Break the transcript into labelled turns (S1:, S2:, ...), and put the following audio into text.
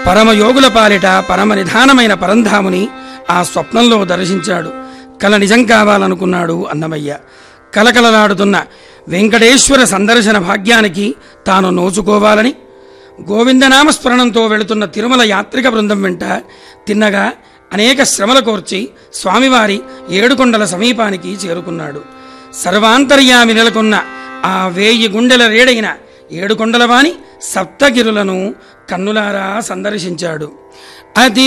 S1: పరమయోగుల పాలిట పరమ నిధానమైన పరంధాముని ఆ స్వప్నంలో దర్శించాడు కల నిజం కావాలనుకున్నాడు అన్నమయ్య కలకలలాడుతున్న వెంకటేశ్వర సందర్శన భాగ్యానికి తాను నోచుకోవాలని గోవిందనామస్మరణంతో వెళుతున్న తిరుమల యాత్రిక బృందం వెంట తిన్నగా అనేక శ్రమల కోర్చి స్వామివారి ఏడుకొండల సమీపానికి చేరుకున్నాడు సర్వాంతర్యామి నెలకొన్న ఆ వేయి గుండెల రేడైన ఏడుకొండలవాని సప్తగిరులను కన్నులారా సందర్శించాడు అతి